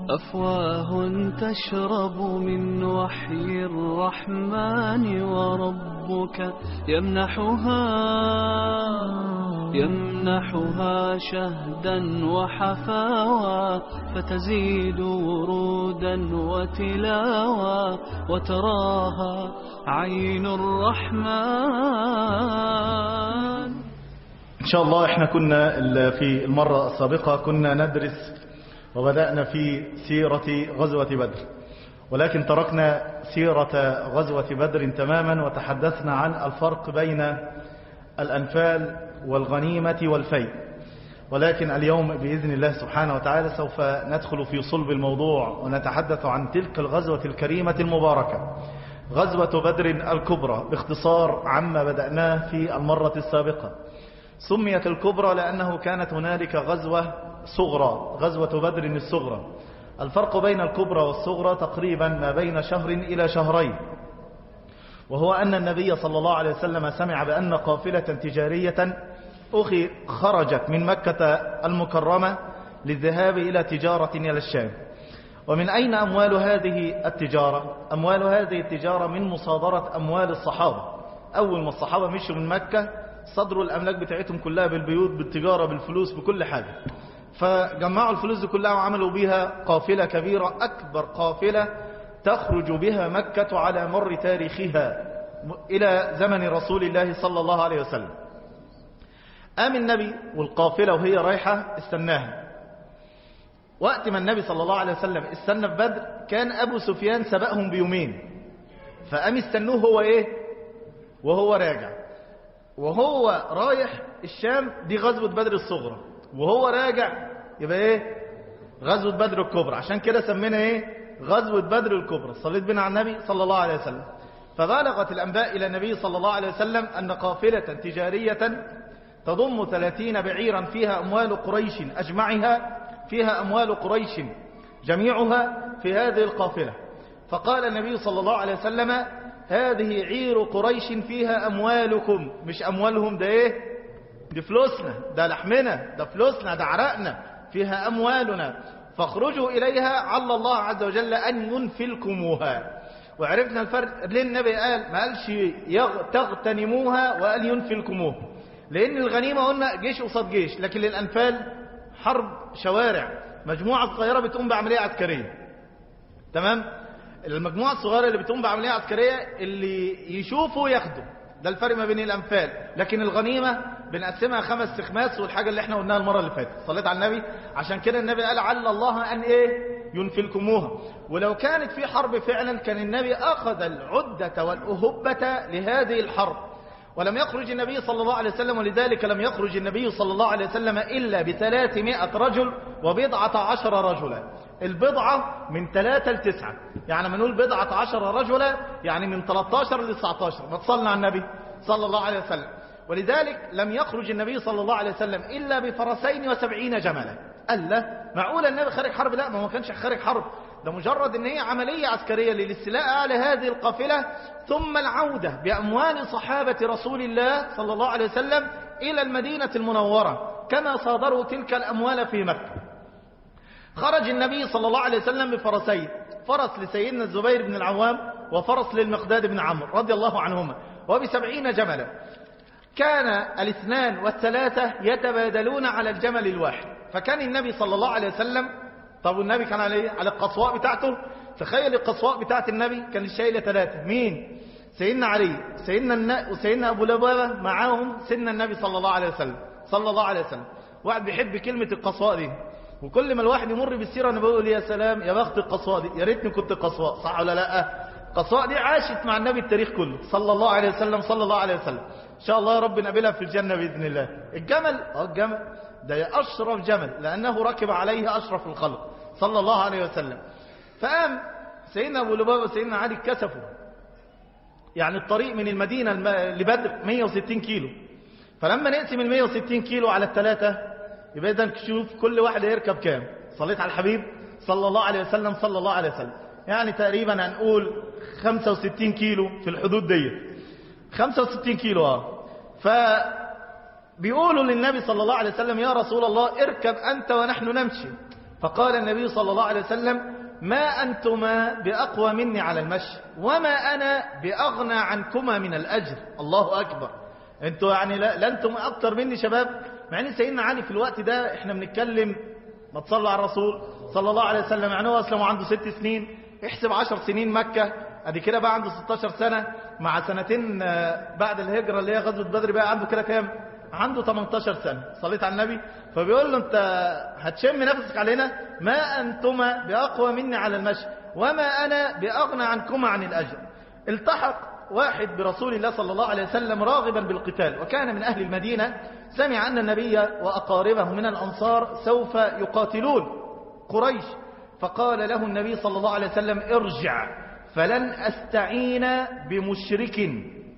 أفواه تشرب من وحي الرحمن وربك يمنحها يمنحها شهدا وحفاوى فتزيد ورودا وتلاوى وتراها عين الرحمن إن شاء الله إحنا كنا في المرة السابقة كنا ندرس وبدأنا في سيرة غزوة بدر ولكن تركنا سيرة غزوة بدر تماما وتحدثنا عن الفرق بين الأنفال والغنيمة والفيء ولكن اليوم بإذن الله سبحانه وتعالى سوف ندخل في صلب الموضوع ونتحدث عن تلك الغزوة الكريمة المباركة غزوة بدر الكبرى باختصار عما بدأناه في المرة السابقة سميت الكبرى لأنه كانت هنالك غزوة صغرى غزوة بدر الصغرى الفرق بين الكبرى والصغرى تقريبا ما بين شهر إلى شهرين وهو أن النبي صلى الله عليه وسلم سمع بأن قافلة تجارية أخي خرجت من مكة المكرمة للذهاب إلى تجارة إلى الشام ومن أين أموال هذه التجارة أموال هذه التجارة من مصادرة أموال الصحابة أول ما الصحابة مشوا من مكة صدروا الأملاك بتاعتهم كلها بالبيوت بالتجارة بالفلوس بكل حاجة فجمعوا الفلوس دي كلها وعملوا بها قافلة كبيرة أكبر قافلة تخرج بها مكة على مر تاريخها إلى زمن رسول الله صلى الله عليه وسلم قام النبي والقافلة وهي رايحة استناها وقت ما النبي صلى الله عليه وسلم استنى في بدر كان أبو سفيان سبقهم بيومين فقام استنوه هو إيه وهو راجع وهو رايح الشام دي غزوة بدر الصغرى وهو راجع يبقى ايه غزوة بدر الكبرى عشان كده سمينا ايه غزوة بدر الكبرى صليت بنا على النبي صلى الله عليه وسلم فبلغت الأنباء إلى النبي صلى الله عليه وسلم أن قافلة تجارية تضم ثلاثين بعيرا فيها أموال قريش أجمعها فيها أموال قريش جميعها في هذه القافلة فقال النبي صلى الله عليه وسلم هذه عير قريش فيها أموالكم مش أموالهم ده إيه دي فلوسنا ده لحمنا ده فلوسنا ده عرقنا فيها أموالنا فاخرجوا إليها عل الله عز وجل أن ينفلكموها وعرفنا الفرق ليه النبي قال ما قالش يغ... تغتنموها وقال ينفلكموها لأن الغنيمة قلنا جيش قصاد جيش لكن للأنفال حرب شوارع مجموعة صغيرة بتقوم بعملية عسكرية تمام المجموعة الصغيرة اللي بتقوم بعملية عسكرية اللي يشوفوا ياخدوا ده الفرق ما بين الأنفال لكن الغنيمة بنقسمها خمس سخماس والحاجة اللي احنا قلناها المرة اللي فاتت صليت على النبي عشان كده النبي قال عل الله أن ايه ينفلكموها ولو كانت في حرب فعلا كان النبي أخذ العدة والأهبة لهذه الحرب ولم يخرج النبي صلى الله عليه وسلم ولذلك لم يخرج النبي صلى الله عليه وسلم إلا بثلاثمائة رجل وبضعة عشر رجلا البضعة من ثلاثة لتسعة يعني منقول بضعة عشر رجلا يعني من 13 ل 19 ما تصلنا على النبي صلى الله عليه وسلم ولذلك لم يخرج النبي صلى الله عليه وسلم إلا بفرسين وسبعين جملا قال له معقول النبي خارج حرب لا ما هو كانش خارج حرب ده مجرد ان هي عملية عسكرية للاستيلاء على هذه القافلة ثم العودة بأموال صحابة رسول الله صلى الله عليه وسلم إلى المدينة المنورة كما صادروا تلك الأموال في مكة خرج النبي صلى الله عليه وسلم بفرسين فرس لسيدنا الزبير بن العوام وفرس للمقداد بن عمرو رضي الله عنهما وبسبعين جملا كان الاثنان والثلاثة يتبادلون على الجمل الواحد فكان النبي صلى الله عليه وسلم طب النبي كان على على القصواء بتاعته تخيل القصواء بتاعت النبي كان شايله ثلاثة مين سيدنا علي سيدنا النا... وسيدنا ابو لبابه معاهم سيدنا النبي صلى الله عليه وسلم صلى الله عليه وسلم واحد بيحب كلمة القصواء دي وكل ما الواحد يمر بالسيرة انا بقول يا سلام يا بخت القصواء دي يا ريتني كنت قصواء صح ولا لا القصواء دي عاشت مع النبي التاريخ كله صلى الله عليه وسلم صلى الله عليه وسلم ان شاء الله يا رب نقابلها في الجنة بإذن الله الجمل اه الجمل ده أشرف جمل لأنه ركب عليه أشرف الخلق صلى الله عليه وسلم فقام سيدنا أبو لبابة وسيدنا علي كسفوا يعني الطريق من المدينة لبدر 160 كيلو فلما نقسم ال 160 كيلو على الثلاثة يبقى إذا نشوف كل واحد هيركب كام صليت على الحبيب صلى الله عليه وسلم صلى الله عليه وسلم يعني تقريبا هنقول 65 كيلو في الحدود دي 65 كيلو اه فبيقولوا للنبي صلى الله عليه وسلم يا رسول الله اركب أنت ونحن نمشي فقال النبي صلى الله عليه وسلم ما أنتما بأقوى مني على المشي وما أنا بأغنى عنكما من الأجر الله أكبر انتوا يعني لا, لا انتم أكتر مني شباب مع ان سيدنا علي في الوقت ده احنا بنتكلم ما تصلوا على الرسول صلى الله عليه وسلم يعني هو أسلم عنده ست سنين احسب عشر سنين مكة ادي كده بقى عنده 16 سنة مع سنتين بعد الهجرة اللي هي غزوة بدر بقى عنده كده كام عنده 18 سنة صليت على النبي فبيقول له انت هتشم نفسك علينا ما انتما بأقوى مني على المشي وما انا بأغنى عنكما عن الأجر التحق واحد برسول الله صلى الله عليه وسلم راغبا بالقتال وكان من أهل المدينة سمع أن النبي وأقاربه من الأنصار سوف يقاتلون قريش فقال له النبي صلى الله عليه وسلم ارجع فلن أستعين بمشرك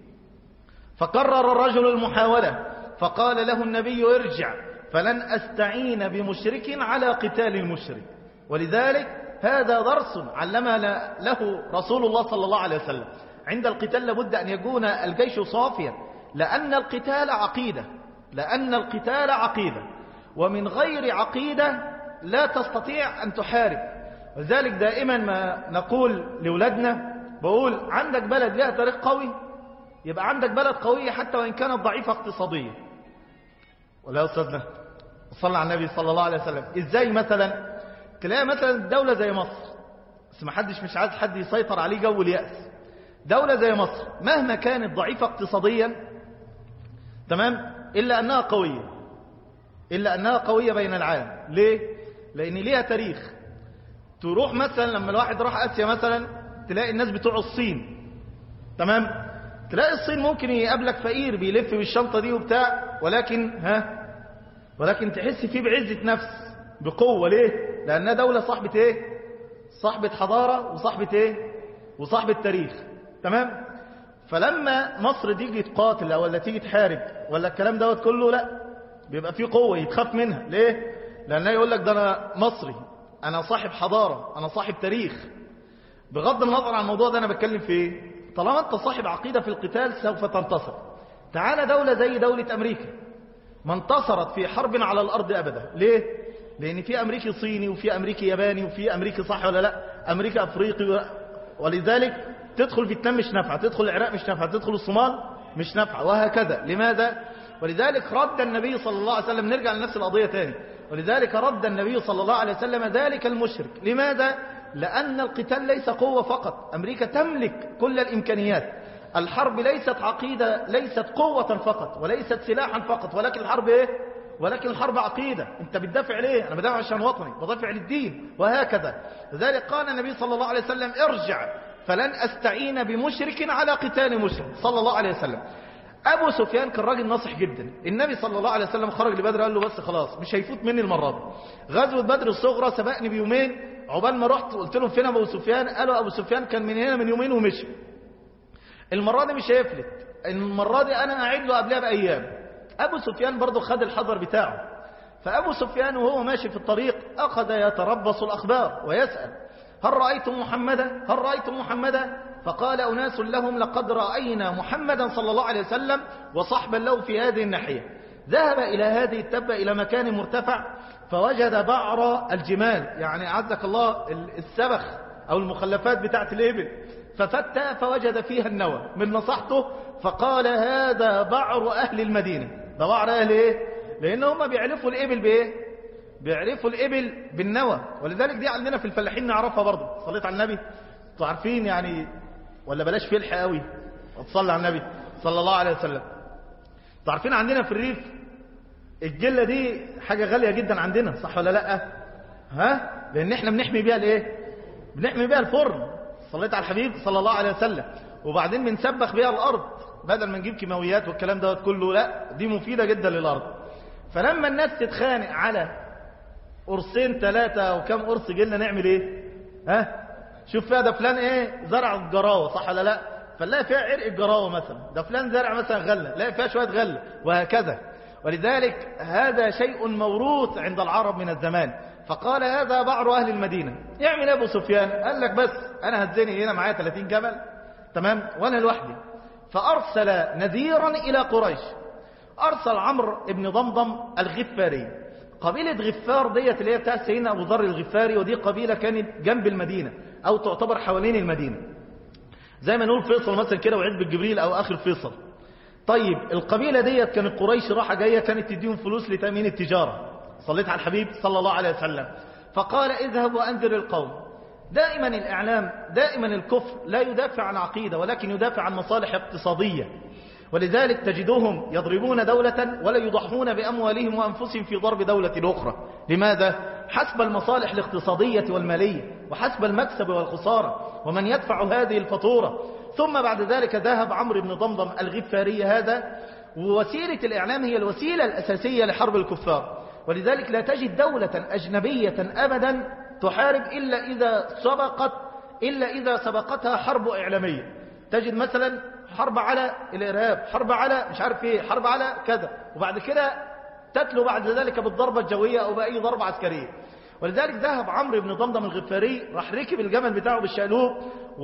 فكرر الرجل المحاولة فقال له النبي ارجع فلن أستعين بمشرك على قتال المشرك ولذلك هذا درس علم له رسول الله صلى الله عليه وسلم عند القتال لابد أن يكون الجيش صافيا لأن القتال عقيدة لأن القتال عقيدة ومن غير عقيدة لا تستطيع أن تحارب ولذلك دائما ما نقول لأولادنا بقول عندك بلد لها تاريخ قوي يبقى عندك بلد قوية حتى وإن كانت ضعيفة اقتصاديا ولا أستاذنا صلى على النبي صلى الله عليه وسلم إزاي مثلا تلاقي مثلا دولة زي مصر بس ما حدش مش عايز حد يسيطر عليه جو اليأس دولة زي مصر مهما كانت ضعيفة اقتصاديا تمام إلا أنها قوية إلا أنها قوية بين العالم ليه؟ لأن ليها تاريخ تروح مثلا لما الواحد راح آسيا مثلا تلاقي الناس بتوع الصين تمام تلاقي الصين ممكن يقابلك فقير بيلف بالشنطة دي وبتاع ولكن ها ولكن تحس فيه بعزة نفس بقوة ليه لأنها دولة صاحبة ايه صاحبة حضارة وصاحبة ايه وصاحبة تاريخ تمام فلما مصر تيجي تقاتل ولا تيجي تحارب ولا الكلام دوت كله لا بيبقى فيه قوة يتخاف منها ليه لأنها يقول لك ده أنا مصري أنا صاحب حضارة أنا صاحب تاريخ بغض النظر عن الموضوع ده أنا بتكلم في ايه طالما أنت صاحب عقيدة في القتال سوف تنتصر تعال دولة زي دولة أمريكا ما انتصرت في حرب على الأرض أبدا ليه لأن في أمريكي صيني وفي أمريكي ياباني وفي أمريكي صح ولا لا أمريكا أفريقي ولذلك تدخل فيتنام مش نافعة تدخل العراق مش نافعة تدخل الصومال مش نافعة وهكذا لماذا ولذلك رد النبي صلى الله عليه وسلم نرجع لنفس القضية تاني ولذلك رد النبي صلى الله عليه وسلم ذلك المشرك لماذا لأن القتال ليس قوة فقط أمريكا تملك كل الإمكانيات الحرب ليست عقيدة ليست قوة فقط وليست سلاحا فقط ولكن الحرب إيه ولكن الحرب عقيدة انت بتدافع ليه انا بدافع عشان وطني بدافع للدين وهكذا لذلك قال النبي صلى الله عليه وسلم ارجع فلن استعين بمشرك على قتال مشرك صلى الله عليه وسلم ابو سفيان كان راجل ناصح جدا النبي صلى الله عليه وسلم خرج لبدر قال له بس خلاص مش هيفوت مني المره دي غزوه بدر الصغرى سبقني بيومين عقبال ما رحت قلت لهم فين ابو سفيان قالوا ابو سفيان كان من هنا من يومين ومشي المره دي مش هيفلت المره دي انا قاعد له قبلها بايام أبو سفيان برضه خد الحذر بتاعه فأبو سفيان وهو ماشي في الطريق أخذ يتربص الأخبار ويسأل هل رأيتم محمدا هل رأيتم محمدا فقال أناس لهم لقد رأينا محمدا صلى الله عليه وسلم وصحبا له في هذه الناحية ذهب إلى هذه التبة إلى مكان مرتفع فوجد بعر الجمال يعني أعزك الله السبخ أو المخلفات بتاعت الإبل ففتى فوجد فيها النوى من نصحته فقال هذا بعر أهل المدينة ده بعر أهل إيه لأن هم بيعرفوا الإبل بإيه بيعرفوا الإبل بالنوى ولذلك دي عندنا في الفلاحين نعرفها برضه صليت على النبي انتوا عارفين يعني ولا بلاش فلح قوي وتصلي على النبي صلى الله عليه وسلم انتوا عارفين عندنا في الريف الجلة دي حاجة غالية جدا عندنا صح ولا لا ها لأن احنا بنحمي بيها الايه بنحمي بيها الفرن صليت على الحبيب صلى الله عليه وسلم وبعدين بنسبخ بيها الأرض بدل ما نجيب كيماويات والكلام دوت كله لا دي مفيدة جدا للأرض فلما الناس تتخانق على قرصين ثلاثة وكم قرص جلنا نعمل ايه ها شوف فيها ده فلان ايه زرع الجراوة صح ولا لا فنلاقي فيها عرق الجراوة مثلا ده فلان زرع مثلا غلة لاقي فيها شوية غلة وهكذا ولذلك هذا شيء موروث عند العرب من الزمان فقال هذا بعر أهل المدينة يعمل أبو سفيان قال لك بس أنا هتزني هنا معايا 30 جمل تمام وأنا لوحدي فأرسل نذيرا إلى قريش أرسل عمرو بن ضمضم الغفاري قبيلة غفار ديت اللي هي بتاعت سيدنا أبو ذر الغفاري ودي قبيلة كانت جنب المدينة أو تعتبر حوالين المدينة زي ما نقول فيصل مثلا كده وعزبة جبريل أو آخر فيصل طيب القبيلة ديت كانت قريش راحة جاية كانت تديهم فلوس لتأمين التجارة صليت على الحبيب صلى الله عليه وسلم فقال اذهب وأنذر القوم دائما الإعلام دائما الكفر لا يدافع عن عقيدة ولكن يدافع عن مصالح اقتصادية ولذلك تجدهم يضربون دولة ولا يضحون بأموالهم وأنفسهم في ضرب دولة أخرى لماذا؟ حسب المصالح الاقتصادية والمالية وحسب المكسب والخسارة ومن يدفع هذه الفاتورة ثم بعد ذلك ذهب عمرو بن ضمضم الغفاري هذا ووسيلة الإعلام هي الوسيلة الأساسية لحرب الكفار ولذلك لا تجد دولة أجنبية أبدا تحارب إلا إذا سبقت إلا إذا سبقتها حرب إعلامية تجد مثلا حرب على الإرهاب حرب على مش عارف ايه حرب على كذا وبعد كده تتلو بعد ذلك بالضربة الجوية أو بأي ضربة عسكرية ولذلك ذهب عمرو بن ضمضم الغفاري راح ركب الجمل بتاعه بالشالوب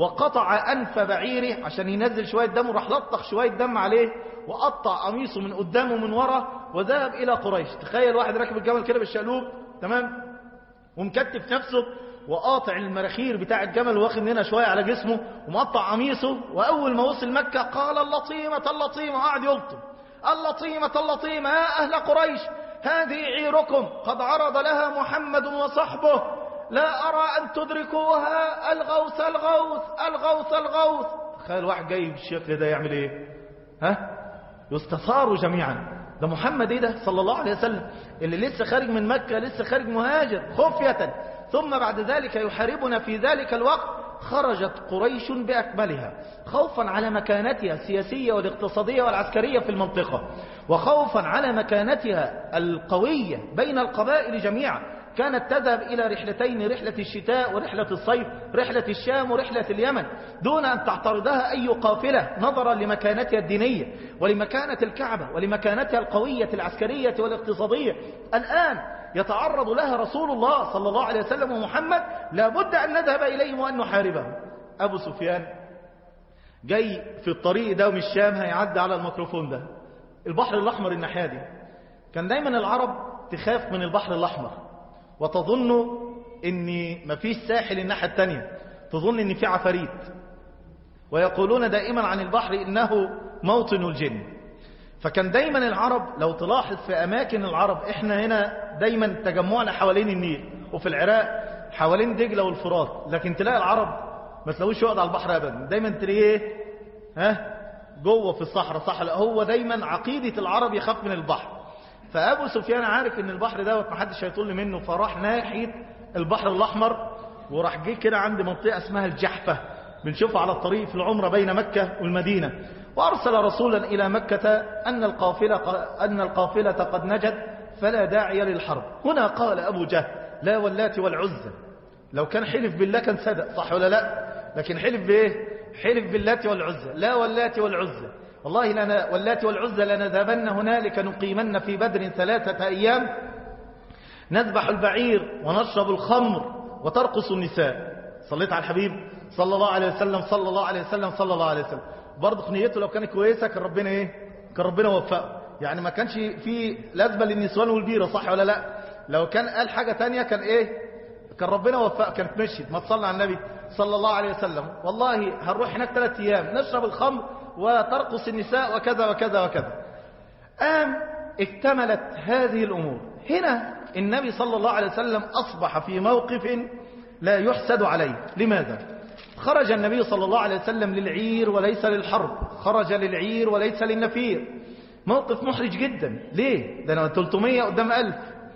وقطع أنف بعيره عشان ينزل شوية دم وراح لطخ شوية دم عليه وقطع قميصه من قدامه ومن ورا وذهب إلى قريش تخيل واحد راكب الجمل كده بالشالوب تمام ومكتف نفسه وقاطع المراخير بتاع الجمل واخد منها شوية على جسمه ومقطع قميصه وأول ما وصل مكة قال اللطيمة اللطيمة وقعد يلطم اللطيمة اللطيمة يا أهل قريش هذه عيركم قد عرض لها محمد وصحبه لا أرى أن تدركوها الغوث الغوث الغوث الغوث تخيل واحد جاي بالشكل ده يعمل ايه ها يستثاروا جميعا ده محمد ايه ده صلى الله عليه وسلم اللي لسه خارج من مكة لسه خارج مهاجر خفية ثم بعد ذلك يحاربنا في ذلك الوقت خرجت قريش بأكملها خوفا على مكانتها السياسية والاقتصادية والعسكرية في المنطقة وخوفا على مكانتها القوية بين القبائل جميعا كانت تذهب إلى رحلتين رحلة الشتاء ورحلة الصيف رحلة الشام ورحلة اليمن دون أن تعترضها أي قافلة نظرا لمكانتها الدينية ولمكانة الكعبة ولمكانتها القوية العسكرية والاقتصادية الآن يتعرض لها رسول الله صلى الله عليه وسلم ومحمد لابد أن نذهب إليهم وأن نحاربهم أبو سفيان جاي في الطريق ده من الشام هيعدي على الميكروفون ده البحر الأحمر الناحية دي كان دايما العرب تخاف من البحر الأحمر وتظن ان مفيش ساحل الناحية التانية تظن ان في عفاريت ويقولون دائما عن البحر انه موطن الجن فكان دايما العرب لو تلاحظ في اماكن العرب احنا هنا دايما تجمعنا حوالين النيل وفي العراق حوالين دجلة والفرات لكن تلاقي العرب ما تلاقوش يقعد على البحر ابدا دايما تلاقيه ها جوه في الصحراء صحراء هو دايما عقيدة العرب يخاف من البحر فأبو سفيان عارف ان البحر دوت محدش هيطل منه فراح ناحية البحر الأحمر وراح جه كده عند منطقة اسمها الجحفة بنشوفها على الطريق في العمرة بين مكة والمدينة وأرسل رسولا إلى مكة أن القافلة, أن القافلة قد نجت فلا داعي للحرب هنا قال أبو جهل لا واللات والعزة لو كان حلف بالله كان صدق صح ولا لا لكن حلف بإيه حلف باللات والعزة لا واللات والعزة والله لنا واللات والعزى لنذهبن هنالك نقيمن في بدر ثلاثة أيام نذبح البعير ونشرب الخمر وترقص النساء صليت على الحبيب صلى الله عليه وسلم صلى الله عليه وسلم صلى الله عليه وسلم برضه نيته لو كانت كويسة كان ربنا ايه كان ربنا وفقه يعني ما كانش في لازمة للنسوان والبيرة صح ولا لا لو كان قال حاجة تانية كان ايه كان ربنا وفقه كانت مشيت ما تصلى على النبي صلى الله عليه وسلم والله هنروح هناك ثلاث ايام نشرب الخمر وترقص النساء وكذا وكذا وكذا قام اكتملت هذه الأمور هنا النبي صلى الله عليه وسلم أصبح في موقف لا يحسد عليه لماذا؟ خرج النبي صلى الله عليه وسلم للعير وليس للحرب خرج للعير وليس للنفير موقف محرج جدا ليه؟ ده أنا 300 قدام 1000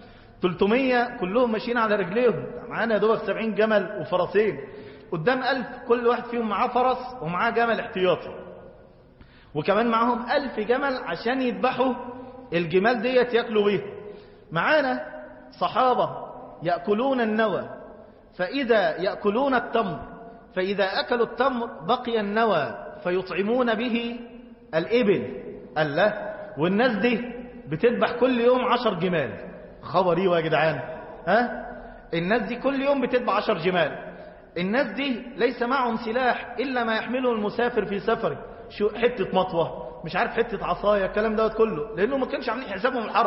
300 كلهم ماشيين على رجليهم معانا يا دوبك 70 جمل وفرسين قدام 1000 كل واحد فيهم معاه فرس ومعاه جمل احتياطي وكمان معاهم ألف جمل عشان يذبحوا الجمال ديت يأكلوا بيها معانا صحابة يأكلون النوى فإذا يأكلون التمر فإذا أكلوا التمر بقي النوى فيطعمون به الإبل الله والناس دي بتذبح كل يوم عشر جمال خبر ايه يا جدعان ها الناس دي كل يوم بتذبح عشر جمال الناس دي ليس معهم سلاح إلا ما يحمله المسافر في سفره شو حتة مطوة مش عارف حتة عصاية الكلام دوت كله لأنه ما كانش عاملين حسابهم الحرب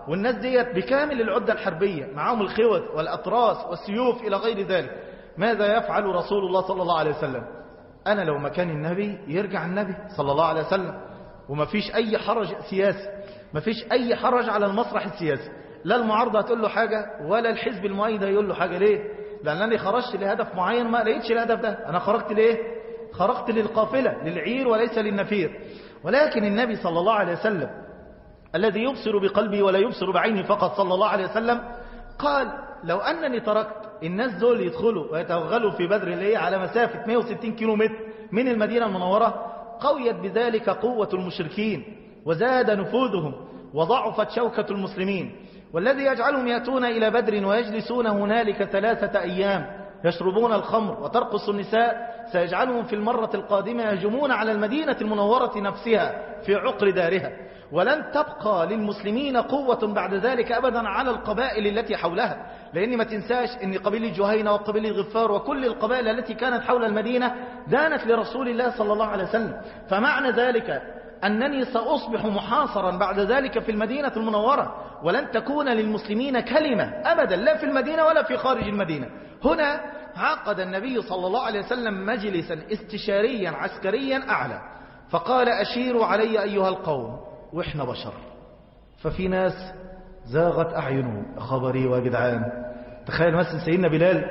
والناس ديت بكامل العدة الحربية معاهم الخوذ والأطراس والسيوف إلى غير ذلك ماذا يفعل رسول الله صلى الله عليه وسلم أنا لو مكان النبي يرجع النبي صلى الله عليه وسلم وما فيش أي حرج سياسي ما فيش أي حرج على المسرح السياسي لا المعارضة هتقول له حاجة ولا الحزب المؤيد هيقول له حاجة ليه لأنني خرجت لهدف معين ما لقيتش الهدف ده أنا خرجت ليه خرجت للقافلة للعير وليس للنفير ولكن النبي صلى الله عليه وسلم الذي يبصر بقلبي ولا يبصر بعيني فقط صلى الله عليه وسلم قال لو أنني تركت الناس دول يدخلوا ويتوغلوا في بدر اللي هي على مسافة 160 كيلو متر من المدينة المنورة قويت بذلك قوة المشركين وزاد نفوذهم وضعفت شوكة المسلمين والذي يجعلهم يأتون إلى بدر ويجلسون هنالك ثلاثة أيام يشربون الخمر وترقص النساء سيجعلهم في المرة القادمة يهجمون على المدينة المنورة نفسها في عقر دارها ولن تبقى للمسلمين قوة بعد ذلك أبدا على القبائل التي حولها لأن ما تنساش أن قبيلة جهينة وقبيلة غفار وكل القبائل التي كانت حول المدينة دانت لرسول الله صلى الله عليه وسلم فمعنى ذلك أنني سأصبح محاصرا بعد ذلك في المدينة المنورة ولن تكون للمسلمين كلمة أبدا لا في المدينة ولا في خارج المدينة هنا عقد النبي صلى الله عليه وسلم مجلسا استشاريا عسكريا أعلى فقال أشيروا علي أيها القوم وإحنا بشر ففي ناس زاغت أعينهم خبري وجدعان تخيل مثلا سيدنا بلال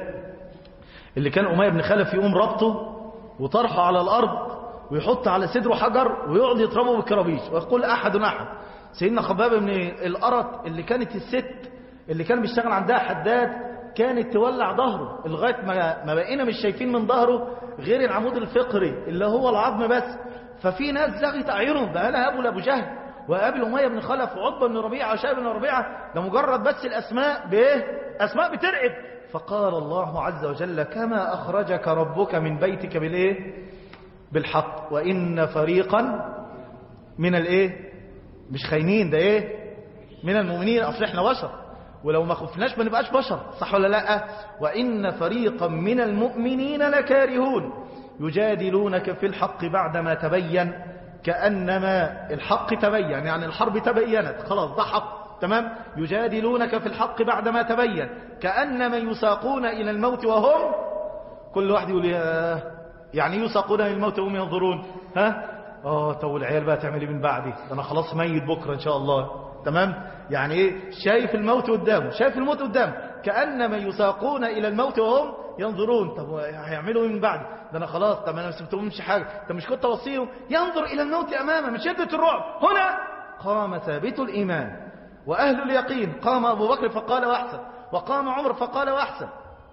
اللي كان أمية بن خلف يقوم ربطه وطرحه على الأرض ويحط على صدره حجر ويقعد يضربه بالكرابيش ويقول أحد أحد سيدنا خباب بن الأرط اللي كانت الست اللي كان بيشتغل عندها حداد كانت تولع ظهره لغاية ما, ما بقينا مش شايفين من ظهره غير العمود الفقري اللي هو العظم بس ففي ناس زغت أعينهم بقى لها أبو لأبو جهل وقابل أمية بن خلف وعطبة بن ربيعة وشاب بن ربيعة ده مجرد بس الأسماء بإيه أسماء بترعب فقال الله عز وجل كما أخرجك ربك من بيتك بالإيه بالحق وإن فريقا من الإيه مش خاينين ده إيه من المؤمنين أصل إحنا بشر ولو ما خفناش ما نبقاش بشر صح ولا لا وإن فريقا من المؤمنين لكارهون يجادلونك في الحق بعدما تبين كأنما الحق تبين يعني الحرب تبينت خلاص ده حق تمام يجادلونك في الحق بعدما تبين كأنما يساقون إلى الموت وهم كل واحد يقول يا يعني يساقون إلى الموت وهم ينظرون ها اه طب العيال بقى تعمل ايه من بعدي انا خلاص ميت بكره ان شاء الله تمام يعني ايه شايف الموت قدامه شايف الموت قدامه كأنما يساقون إلى الموت وهم ينظرون طب هيعملوا ايه من بعد ده انا خلاص طب انا ما سبتهمش حاجه طب مش كنت اوصيهم ينظر الى الموت امامه من شده الرعب هنا قام ثابت الايمان واهل اليقين قام ابو بكر فقال واحسن وقام عمر فقال واحسن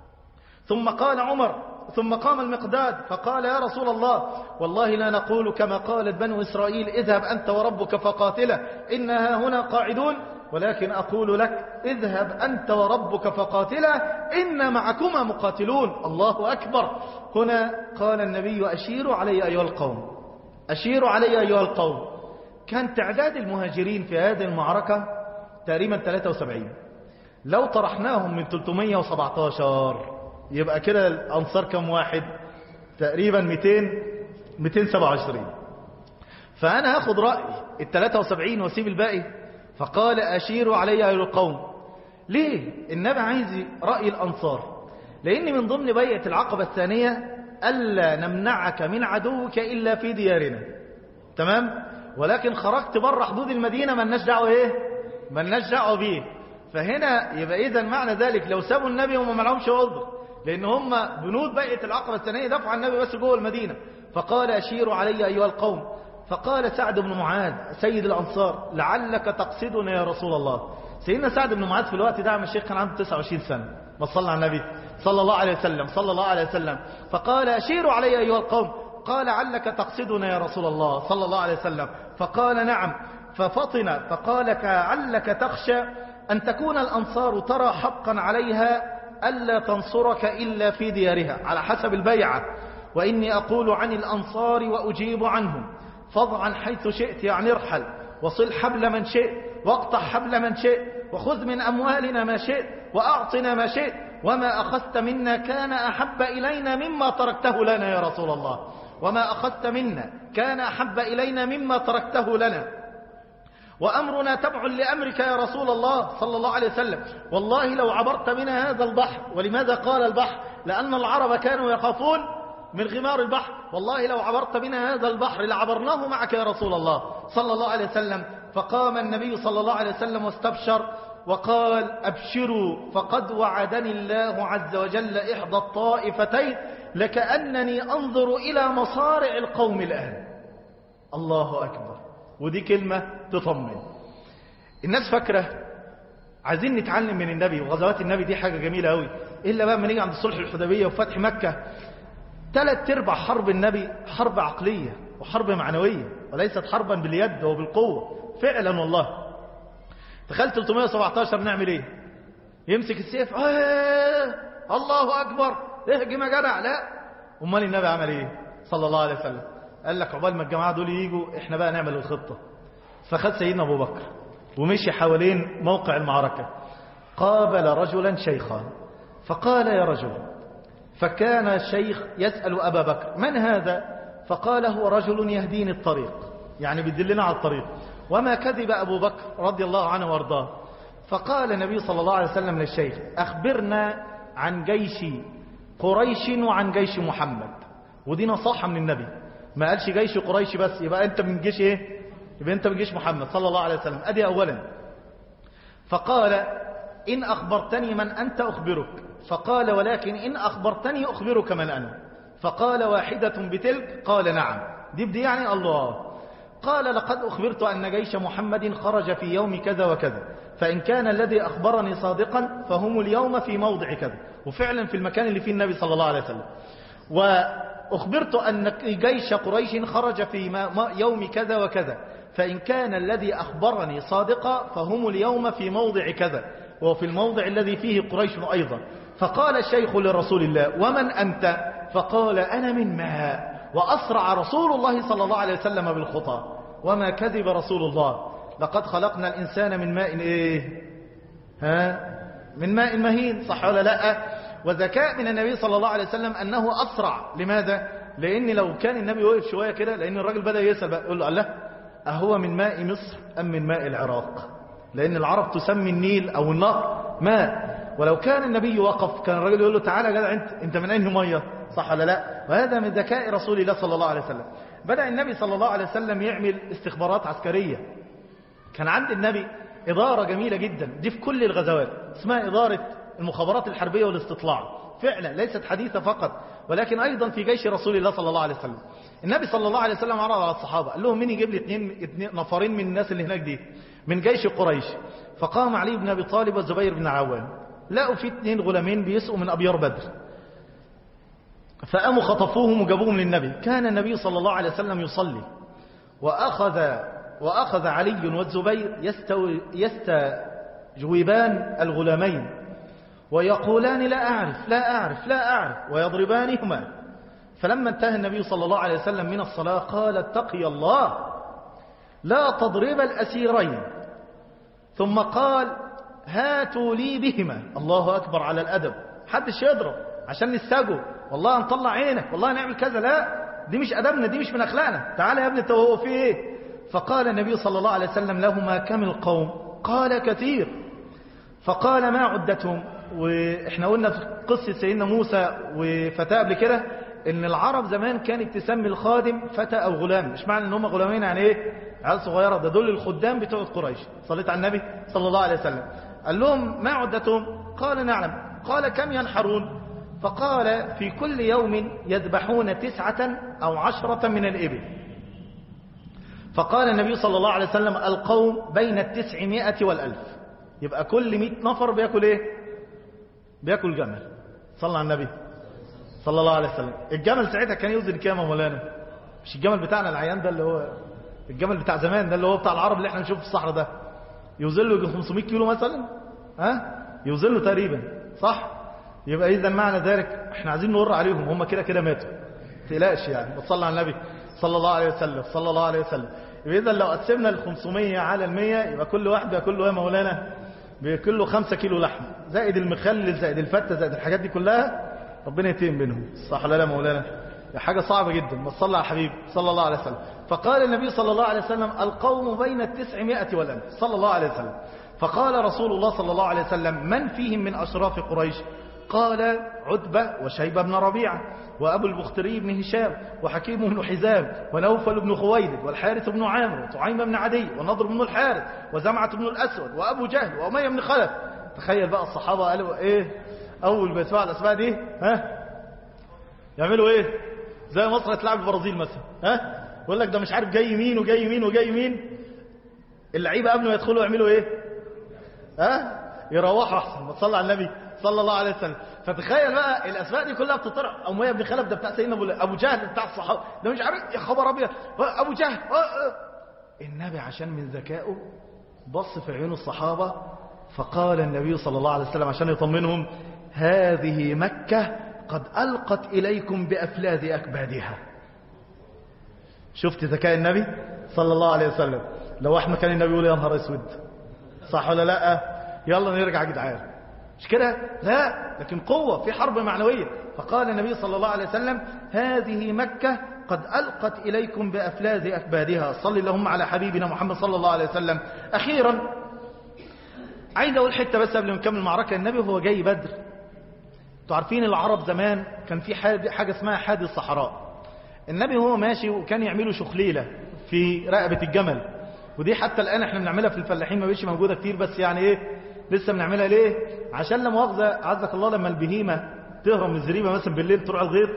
ثم قال عمر ثم قام المقداد فقال يا رسول الله والله لا نقول كما قالت بنو إسرائيل اذهب أنت وربك فقاتله إنها هنا قاعدون ولكن أقول لك اذهب أنت وربك فقاتلا إن معكما مقاتلون الله أكبر هنا قال النبي أشيروا علي أيها القوم أشيروا علي أيها القوم كان تعداد المهاجرين في هذه المعركة تقريبا 73 لو طرحناهم من 317 يبقى كده الأنصار كم واحد تقريبا 200 227 فأنا هاخد رأي ال 73 واسيب الباقي فقال أشيروا علي أيها القوم ليه النبي عايز رأي الأنصار لأن من ضمن بيعة العقبة الثانية ألا نمنعك من عدوك إلا في ديارنا تمام ولكن خرجت بره حدود المدينة ما لناش دعوة إيه ما لناش دعوة بيه فهنا يبقى إذا معنى ذلك لو سابوا النبي هم ما لهمش عذر لأن هم بنود بيعة العقبة الثانية دفعوا النبي بس جوه المدينة فقال أشيروا علي أيها القوم فقال سعد بن معاذ سيد الأنصار لعلك تقصدنا يا رسول الله سيدنا سعد بن معاذ في الوقت ده عم الشيخ كان عنده 29 سنة ما صلى على النبي صلى الله عليه وسلم صلى الله عليه وسلم فقال أشيروا علي أيها القوم قال لعلك تقصدنا يا رسول الله صلى الله عليه وسلم فقال نعم ففطن فقال لعلك تخشى أن تكون الأنصار ترى حقا عليها ألا تنصرك إلا في ديارها على حسب البيعة وإني أقول عن الأنصار وأجيب عنهم فاضعا حيث شئت يعني ارحل وصل حبل من شئت واقطع حبل من شئت وخذ من أموالنا ما شئت وأعطنا ما شئت وما أخذت منا كان أحب إلينا مما تركته لنا يا رسول الله وما أخذت منا كان أحب إلينا مما تركته لنا وأمرنا تبع لأمرك يا رسول الله صلى الله عليه وسلم والله لو عبرت بنا هذا البحر ولماذا قال البحر لأن العرب كانوا يخافون من غمار البحر والله لو عبرت بنا هذا البحر لعبرناه معك يا رسول الله صلى الله عليه وسلم فقام النبي صلى الله عليه وسلم واستبشر وقال أبشروا فقد وعدني الله عز وجل إحدى الطائفتين لكأنني أنظر إلى مصارع القوم الآن الله أكبر ودي كلمة تطمن الناس فاكرة عايزين نتعلم من النبي وغزوات النبي دي حاجة جميلة قوي إلا بقى ما نيجي عند صلح الحديبية وفتح مكة ثلاث ارباع حرب النبي حرب عقلية وحرب معنوية وليست حربا باليد وبالقوة فعلا والله تخيل 317 نعمل ايه يمسك السيف آه الله اكبر اهجم يا جدع لا امال النبي عمل ايه صلى الله عليه وسلم قال لك عقبال ما الجماعه دول يجوا احنا بقى نعمل الخطه فخد سيدنا ابو بكر ومشي حوالين موقع المعركه قابل رجلا شيخا فقال يا رجل فكان الشيخ يسأل أبا بكر من هذا فقال هو رجل يهديني الطريق يعني بيدلنا على الطريق وما كذب أبو بكر رضي الله عنه وارضاه فقال النبي صلى الله عليه وسلم للشيخ أخبرنا عن جيش قريش وعن جيش محمد ودي نصاحة من النبي ما قالش جيش قريش بس يبقى أنت من جيش إيه يبقى أنت من جيش محمد صلى الله عليه وسلم أدي أولا فقال إن أخبرتني من أنت أخبرك فقال ولكن إن أخبرتني أخبرك من أنا فقال واحدة بتلك قال نعم دي بدي يعني الله قال لقد أخبرت أن جيش محمد خرج في يوم كذا وكذا فإن كان الذي أخبرني صادقا فهم اليوم في موضع كذا وفعلا في المكان اللي فيه النبي صلى الله عليه وسلم وأخبرت أن جيش قريش خرج في يوم كذا وكذا فإن كان الذي أخبرني صادقا فهم اليوم في موضع كذا وفي الموضع الذي فيه قريش أيضا فقال الشيخ لرسول الله ومن أنت فقال أنا من ماء وأسرع رسول الله صلى الله عليه وسلم بالخطى وما كذب رسول الله لقد خلقنا الإنسان من ماء إيه ها من ماء مهين صح ولا لا وذكاء من النبي صلى الله عليه وسلم أنه أسرع لماذا لأن لو كان النبي وقف شوية كده لأن الراجل بدأ يسأل يقول له الله أهو من ماء مصر أم من ماء العراق لأن العرب تسمي النيل أو النهر ماء ولو كان النبي وقف كان الرجل يقول له تعالى يا جدع انت انت من اين ميه صح ولا لا وهذا من ذكاء رسول الله صلى الله عليه وسلم بدا النبي صلى الله عليه وسلم يعمل استخبارات عسكريه كان عند النبي اداره جميله جدا دي في كل الغزوات اسمها اداره المخابرات الحربيه والاستطلاع فعلا ليست حديثه فقط ولكن ايضا في جيش رسول الله صلى الله عليه وسلم النبي صلى الله عليه وسلم عرض على الصحابه قال لهم مين يجيب لي اثنين اثنين نفرين من الناس اللي هناك دي من جيش قريش فقام علي بن ابي طالب والزبير بن عوام لقوا في اثنين غلامين بيسقوا من أبيار بدر فقاموا خطفوهم وجابوهم للنبي كان النبي صلى الله عليه وسلم يصلي وأخذ, وأخذ علي والزبير يستو يستجوبان الغلامين ويقولان لا أعرف لا أعرف لا أعرف ويضربانهما فلما انتهى النبي صلى الله عليه وسلم من الصلاة قال اتقي الله لا تضرب الأسيرين ثم قال هاتوا لي بهما الله أكبر على الأدب حدش يضرب عشان نستجوا والله نطلع عينك والله نعمل كذا لا دي مش أدبنا دي مش من أخلاقنا تعالى يا ابني انت وهو في ايه فقال النبي صلى الله عليه وسلم لهما كم القوم قال كثير فقال ما عدتهم واحنا قلنا في قصة سيدنا موسى وفتاة قبل كده ان العرب زمان كانت تسمي الخادم فتى او غلام مش معنى ان هم غلامين يعني ايه عيال صغيره ده دول الخدام بتوع قريش صليت على النبي صلى الله عليه وسلم قال لهم ما عدتهم قال نعلم قال كم ينحرون فقال في كل يوم يذبحون تسعة أو عشرة من الإبل فقال النبي صلى الله عليه وسلم القوم بين التسعمائة والألف يبقى كل مئة نفر بيأكل إيه بيأكل جمل صلى على النبي صلى الله عليه وسلم الجمل ساعتها كان يوزن كام يا مولانا مش الجمل بتاعنا العيان ده اللي هو الجمل بتاع زمان ده اللي هو بتاع العرب اللي احنا نشوفه في الصحراء ده يوزن له 500 كيلو مثلا ها يوزن له تقريبا صح يبقى اذا معنى ذلك احنا عايزين نور عليهم هم كده كده ماتوا تقلقش يعني وتصلى على النبي صلى الله عليه وسلم صلى الله عليه وسلم يبقى اذا لو قسمنا ال 500 على ال 100 يبقى كل واحد بياكل له يا مولانا بياكل له 5 كيلو لحم زائد المخلل زائد الفته زائد الحاجات دي كلها ربنا يتيم بينهم صح ولا لا يا مولانا حاجة صعبة جدا ما تصلى على حبيب صلى الله عليه وسلم فقال النبي صلى الله عليه وسلم القوم بين التسعمائة والألف صلى الله عليه وسلم فقال رسول الله صلى الله عليه وسلم من فيهم من أشراف قريش قال عتبة وشيبة بن ربيعة وأبو البختري بن هشام وحكيم بن حزام ونوفل بن خويلد والحارث بن عامر وطعيم بن عدي ونضر بن الحارث وزمعة بن الأسود وأبو جهل وأمية بن خلف تخيل بقى الصحابة قالوا إيه أول ما يسمعوا الأسماء دي ها يعملوا إيه زي مصر تلعب البرازيل مثلا ها يقول لك ده مش عارف جاي مين وجاي مين وجاي مين اللعيبة قبل ما يدخلوا يعملوا إيه ها يروحوا أحسن ما تصلى على النبي صلى الله عليه وسلم فتخيل بقى الاسماء دي كلها بتطرح اميه بن خلف ده بتاع سيدنا ابو ابو جهل بتاع الصحابه ده مش عارف يا خبر ابيض ابو جهل النبي عشان من ذكائه بص في عيون الصحابه فقال النبي صلى الله عليه وسلم عشان يطمنهم هذه مكه قد القت اليكم بافلاذ اكبادها شفت ذكاء النبي صلى الله عليه وسلم لو احنا كان النبي يقول يا نهار اسود صح ولا لا يلا نرجع يا جدعان مش كده لا لكن قوة في حرب معنوية فقال النبي صلى الله عليه وسلم هذه مكة قد ألقت إليكم بأفلاذ أكبادها صل اللهم على حبيبنا محمد صلى الله عليه وسلم أخيرا عايز أقول حتة بس قبل ما نكمل المعركة النبي هو جاي بدر انتوا عارفين العرب زمان كان في حاجة اسمها حادي الصحراء النبي هو ماشي وكان يعملوا شخليلة في رقبة الجمل ودي حتى الآن احنا بنعملها في الفلاحين ما بقتش موجودة كتير بس يعني ايه لسه بنعملها ليه عشان لا مؤاخذه عزك الله لما البهيمه تهرب من الزريبه مثلا بالليل تروح الغيط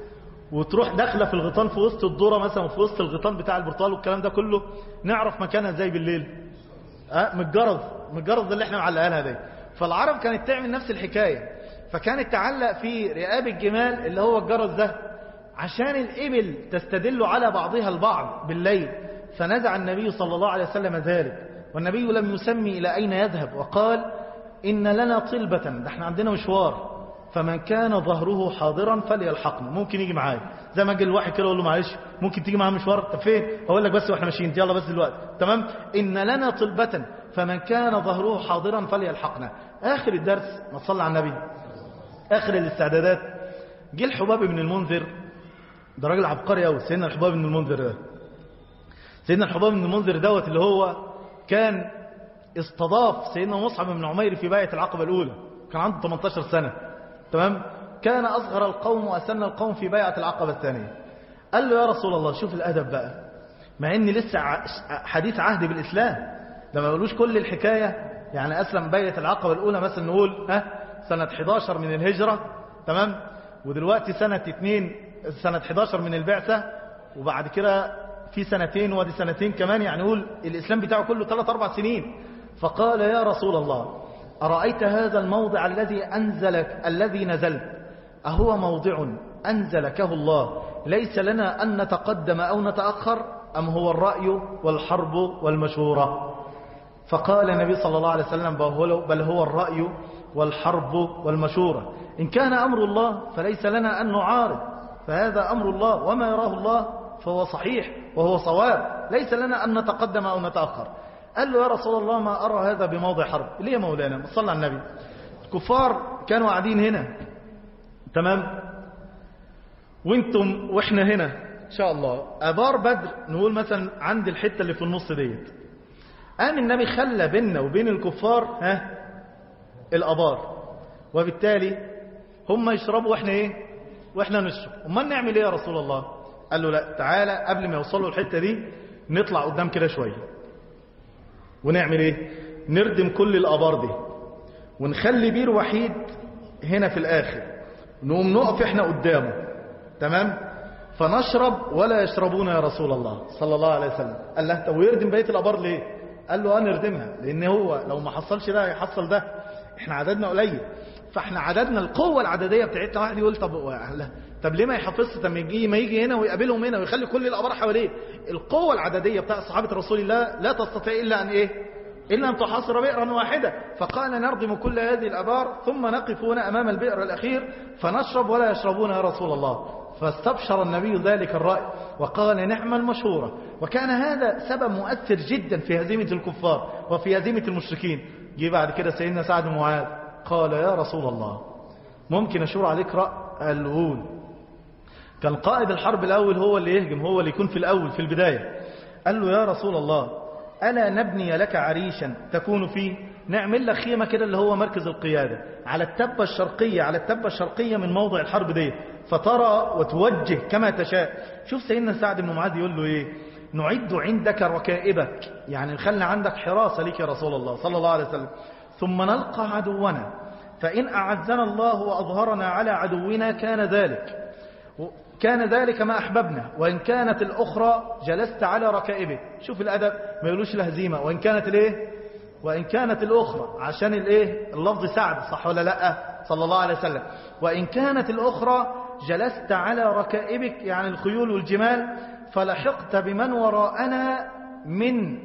وتروح داخله في الغيطان في وسط الذره مثلا في وسط الغيطان بتاع البرتقال والكلام ده كله نعرف مكانها ازاي بالليل اه من الجرز من الجرز اللي احنا معلقينها دي فالعرب كانت تعمل نفس الحكايه فكانت تعلق في رقاب الجمال اللي هو الجرس ده عشان الإبل تستدل على بعضها البعض بالليل فنزع النبي صلى الله عليه وسلم ذلك والنبي لم يسمي إلى أين يذهب وقال إن لنا طلبة ده احنا عندنا مشوار فمن كان ظهره حاضرا فليلحقنا ممكن يجي معايا زي ما اجي الواحد كده اقول له معلش ممكن تيجي معايا مشوار طب فين اقول لك بس واحنا ماشيين يلا بس دلوقتي تمام ان لنا طلبة فمن كان ظهره حاضرا فليلحقنا اخر الدرس ما تصلى على النبي اخر الاستعدادات جه الحباب بن المنذر ده راجل عبقري قوي سيدنا الحباب بن المنذر ده سيدنا الحباب بن المنذر دوت اللي هو كان استضاف سيدنا مصعب بن عمير في باية العقبة الأولى كان عنده 18 سنة تمام كان أصغر القوم وأسن القوم في بيعة العقبة الثانية قال له يا رسول الله شوف الأدب بقى مع إن لسه حديث عهد بالإسلام لما يقولوش كل الحكاية يعني أسلم بيعة العقبة الأولى مثلا نقول ها سنة 11 من الهجرة تمام ودلوقتي سنة 2 سنة 11 من البعثة وبعد كده في سنتين ودي سنتين كمان يعني نقول الإسلام بتاعه كله 3 أربع سنين فقال يا رسول الله أرأيت هذا الموضع الذي أنزلك الذي نزلت أهو موضع أنزلكه الله ليس لنا أن نتقدم أو نتأخر أم هو الرأي والحرب والمشورة فقال النبي صلى الله عليه وسلم بل هو الرأي والحرب والمشورة إن كان أمر الله فليس لنا أن نعارض فهذا أمر الله وما يراه الله فهو صحيح وهو صواب ليس لنا أن نتقدم أو نتأخر قال له يا رسول الله ما أرى هذا بموضع حرب ليه يا مولانا صلى على النبي الكفار كانوا قاعدين هنا تمام وانتم واحنا هنا ان شاء الله ابار بدر نقول مثلا عند الحته اللي في النص ديت قام النبي خلى بيننا وبين الكفار ها الابار وبالتالي هم يشربوا واحنا ايه واحنا نشرب امال نعمل ايه يا رسول الله قال له لا تعالى قبل ما يوصلوا الحته دي نطلع قدام كده شويه ونعمل ايه نردم كل الابار دي ونخلي بير وحيد هنا في الاخر نقوم نقف احنا قدامه تمام فنشرب ولا يشربون يا رسول الله صلى الله عليه وسلم قال له طب ويردم بقيه الابار ليه قال له انا نردمها لان هو لو ما حصلش ده هيحصل ده احنا عددنا قليل فاحنا عددنا القوه العدديه بتاعتنا واحد يقول طب طب ليه ما يحافظش طب ما يجي ما يجي هنا ويقابلهم هنا ويخلي كل الابار حواليه القوه العدديه بتاع صحابه رسول الله لا تستطيع الا ان ايه إلا أن تحاصر بئرا واحدة فقال نردم كل هذه الأبار ثم نقف هنا أمام البئر الأخير فنشرب ولا يشربون يا رسول الله فاستبشر النبي ذلك الرأي وقال نعم المشورة وكان هذا سبب مؤثر جدا في هزيمة الكفار وفي هزيمة المشركين جه بعد كده سيدنا سعد بن معاذ قال يا رسول الله ممكن أشور عليك رأي الغول كان قائد الحرب الأول هو اللي يهجم هو اللي يكون في الأول في البداية قال له يا رسول الله ألا نبني لك عريشا تكون فيه نعمل لك خيمة كده اللي هو مركز القيادة على التبة الشرقية على التبة الشرقية من موضع الحرب دي فترى وتوجه كما تشاء شوف سيدنا سعد بن معاذ يقول له ايه نعد عندك ركائبك يعني نخلي عندك حراسة لك يا رسول الله صلى الله عليه وسلم ثم نلقى عدونا فإن أعزنا الله وأظهرنا على عدونا كان ذلك كان ذلك ما أحببنا وإن كانت الأخرى جلست على ركائبك شوف الأدب ما يقولوش الهزيمة وإن كانت الإيه وإن كانت الأخرى عشان الإيه اللفظ سعد صح ولا لا صلى الله عليه وسلم وإن كانت الأخرى جلست على ركائبك يعني الخيول والجمال فلحقت بمن وراءنا من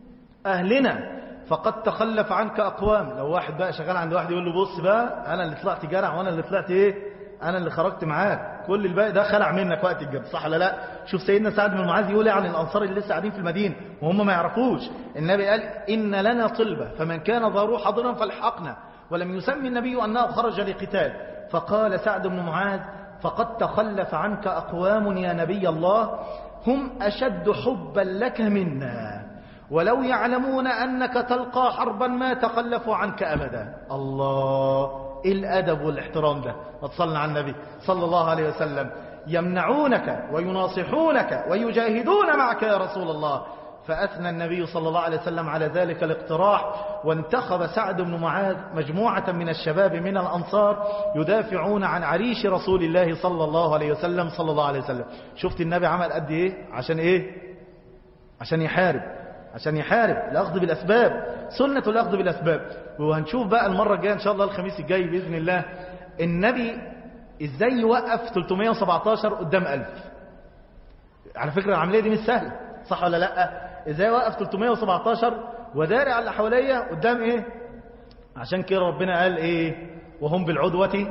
أهلنا فقد تخلف عنك أقوام لو واحد بقى شغال عند واحد يقول له بص بقى أنا اللي طلعت جرع وأنا اللي طلعت إيه أنا اللي خرجت معاك كل الباقي ده خلع منك وقت الجد صح ولا لا شوف سيدنا سعد بن معاذ يقول عن الأنصار اللي لسه قاعدين في المدينة وهم ما يعرفوش النبي قال إن لنا طلبة فمن كان ضارو حاضرا فالحقنا ولم يسمي النبي أنه خرج لقتال فقال سعد بن معاذ فقد تخلف عنك أقوام يا نبي الله هم أشد حبا لك منا ولو يعلمون أنك تلقى حربا ما تخلفوا عنك أبدا الله إيه الأدب والاحترام ده وتصلنا على النبي صلى الله عليه وسلم يمنعونك ويناصحونك ويجاهدون معك يا رسول الله فأثنى النبي صلى الله عليه وسلم على ذلك الاقتراح وانتخب سعد بن معاذ مجموعة من الشباب من الأنصار يدافعون عن عريش رسول الله صلى الله عليه وسلم صلى الله عليه وسلم شفت النبي عمل قد إيه عشان إيه عشان يحارب عشان يحارب الأخذ بالأسباب سنة الأخذ بالأسباب وهنشوف بقى المرة الجاية إن شاء الله الخميس الجاي بإذن الله النبي إزاي يوقف 317 قدام 1000 على فكرة العملية دي مش سهلة صح ولا لا إزاي يوقف 317 وداري على اللي حواليا قدام إيه عشان كده ربنا قال إيه وهم بالعدوة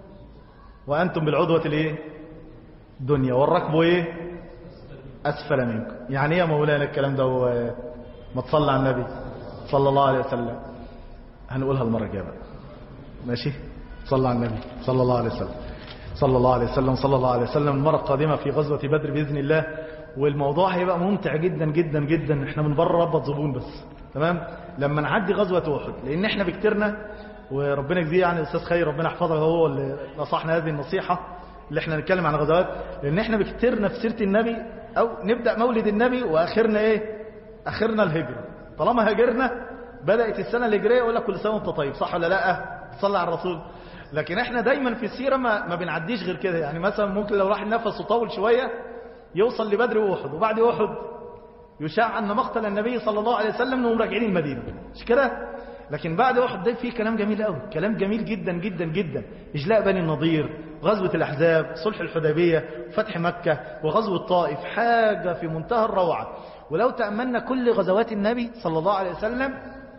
وأنتم بالعدوة الإيه دنيا والركب إيه أسفل منكم يعني يا مولانا الكلام ده ما تصلى على النبي صلى الله عليه وسلم هنقولها المرة الجاية بقى ماشي صلى على النبي صلى الله عليه وسلم صلى الله عليه وسلم صلى الله عليه وسلم المرة القادمة في غزوة بدر بإذن الله والموضوع هيبقى ممتع جدا جدا جدا احنا من بره ربط زبون بس تمام لما نعدي غزوة أحد لأن احنا بكترنا وربنا يجزيه يعني الأستاذ خير ربنا يحفظه هو اللي نصحنا هذه النصيحة اللي احنا نتكلم عن غزوات لأن احنا بكترنا في سيرة النبي أو نبدأ مولد النبي وآخرنا إيه آخرنا الهجرة طالما هاجرنا بدأت السنة الهجرية يقول لك كل سنة وانت طيب صح ولا لا صلى على الرسول لكن احنا دايما في السيرة ما, ما بنعديش غير كده يعني مثلا ممكن لو راح النفس طول شوية يوصل لبدر وأحد وبعد أحد يشاع أن مقتل النبي صلى الله عليه وسلم انهم راجعين المدينة مش كده لكن بعد أحد ده فيه كلام جميل قوي كلام جميل جدا جدا جدا إجلاء بني النضير غزوة الأحزاب صلح الحديبية فتح مكة وغزوة الطائف حاجة في منتهى الروعة ولو تأملنا كل غزوات النبي صلى الله عليه وسلم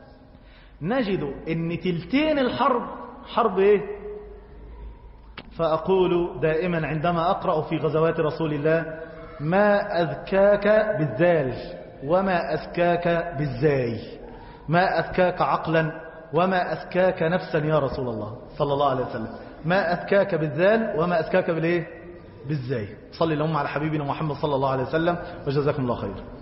نجد ان تلتين الحرب حرب ايه فأقول دائما عندما أقرأ في غزوات رسول الله ما أذكاك بالذال وما أذكاك بالزاي ما أذكاك عقلا وما أذكاك نفسا يا رسول الله صلى الله عليه وسلم ما أذكاك بالذال وما أذكاك بالإيه بالزاي صلي اللهم على حبيبنا محمد صلى الله عليه وسلم وجزاكم الله خير